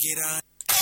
இருக்கிறாய்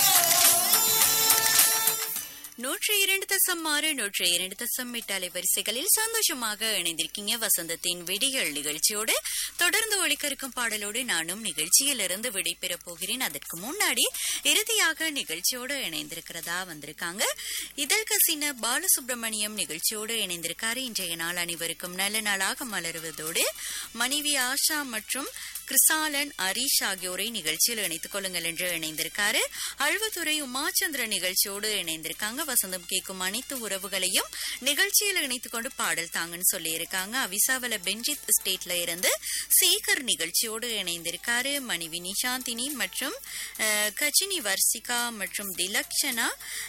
நூற்றி இரண்டு தசம் ஆறு நூற்றி இரண்டு தசம் எட்டு அலைவரிசைகளில் சந்தோஷமாக இணைந்திருக்கீங்க வசந்தத்தின் விடிகள் நிகழ்ச்சியோடு தொடர்ந்து ஒழிக்க இருக்கும் பாடலோடு நானும் நிகழ்ச்சியிலிருந்து விடைபெறப் போகிறேன் அதற்கு முன்னாடி இறுதியாக நிகழ்ச்சியோடு இணைந்திருக்கிறதா வந்திருக்காங்க இதழ் கசின பாலசுப்ரமணியம் நிகழ்ச்சியோடு இணைந்திருக்காரு இன்றைய நாள் அனைவருக்கும் நல்ல நாளாக மலருவதோடு மனைவி ஆஷா மற்றும் கிருசாலன் ஹரீஷ் ஆகியோரை நிகழ்ச்சியில் இணைத்துக் கொள்ளுங்கள் என்று இணைந்திருக்காரு அழுவத்துறை உமாச்சந்திர நிகழ்ச்சியோடு இணைந்திருக்காங்க வசந்தம் கேட்கும் அனைத்து உறவுகளையும் நிகழ்ச்சியில் இணைத்துக் கொண்டு பாடல் தாங்கன்னு சொல்லியிருக்காங்க அவிசாவல பெஞ்சித் ஸ்டேட்ல இருந்து சேகர் நிகழ்ச்சியோடு இணைந்திருக்காரு மனைவி நிஷாந்தினி மற்றும் அஹ், கஜினி வர்சிகா மற்றும் திலக்ஷனா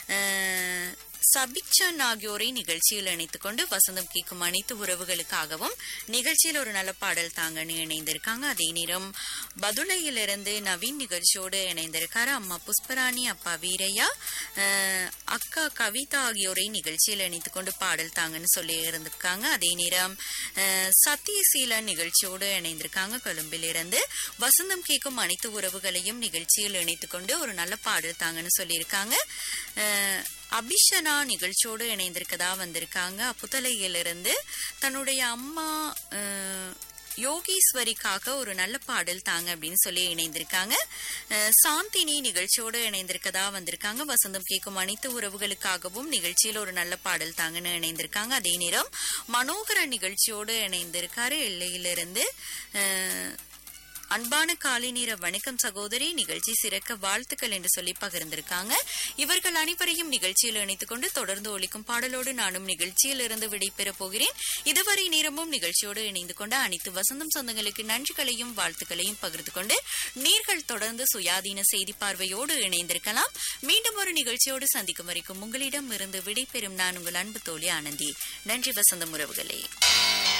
அஹ், சபிக்ஷன் ஆகியோரை நிகழ்ச்சியில் இணைத்துக் கொண்டு வசந்தம் கேட்கும் அனைத்து உறவுகளுக்காகவும் நிகழ்ச்சியில் ஒரு நல்ல பாடல் தாங்கன்னு இணைந்திருக்காங்க அதே நேரம் பதுளையிலிருந்து நவீன் நிகழ்ச்சியோடு இணைந்திருக்காரு அம்மா புஷ்பராணி அப்பா வீரையா அஹ், அக்கா கவிதா ஆகியோரை நிகழ்ச்சியில் இணைத்துக் கொண்டு பாடல் தாங்கன்னு சொல்லி இருந்திருக்காங்க அதே நேரம் அஹ், சத்தியசீலன் நிகழ்ச்சியோடு இணைந்திருக்காங்க கொழும்பிலிருந்து வசந்தம் கேட்கும் அனைத்து உறவுகளையும் நிகழ்ச்சியில் இணைத்துக் கொண்டு ஒரு நல்ல பாடல் தாங்கன்னு சொல்லியிருக்காங்க அஹ், அபிஷனா நிகழ்ச்சியோடு இணைந்திருக்கதா வந்திருக்காங்க புத்தலையிலிருந்து தன்னுடைய அம்மா அஹ், யோகீஸ்வரிக்காக ஒரு நல்ல பாடல் தாங்க அப்படின்னு சொல்லி இணைந்திருக்காங்க அஹ், சாந்தினி நிகழ்ச்சியோடு இணைந்திருக்கதா வந்திருக்காங்க வசந்தம் கேட்கும் அனைத்து உறவுகளுக்காகவும் நிகழ்ச்சியில் ஒரு நல்ல பாடல் தாங்கன்னு இணைந்திருக்காங்க அதே நேரம் மனோகர நிகழ்ச்சியோடு இணைந்திருக்காரு எல்லையிலிருந்து அஹ், அன்பான காலை நேர வணக்கம் சகோதரி நிகழ்ச்சி சிறக்க வாழ்த்துக்கள் என்று சொல்லி பகிர்ந்திருக்காங்க இவர்கள் அனைவரையும் நிகழ்ச்சியில் இணைத்துக் கொண்டு தொடர்ந்து ஒலிக்கும் பாடலோடு நானும் நிகழ்ச்சியில் இருந்து விடைபெறப் போகிறேன் இதுவரை நேரமும் நிகழ்ச்சியோடு இணைந்து கொண்ட அனைத்து வசந்தம் சொந்தங்களுக்கு நன்றிகளையும் வாழ்த்துக்களையும் பகிர்ந்து கொண்டு நீர்கள் தொடர்ந்து சுயாதீன செய்தி பார்வையோடு இணைந்திருக்கலாம் மீண்டும் ஒரு நிகழ்ச்சியோடு சந்திக்கும் வரைக்கும் உங்களிடம் இருந்து விடைபெறும் நான் உங்கள் அன்பு தோழி ஆனந்தி நன்றி வசந்தம் உறவுகளே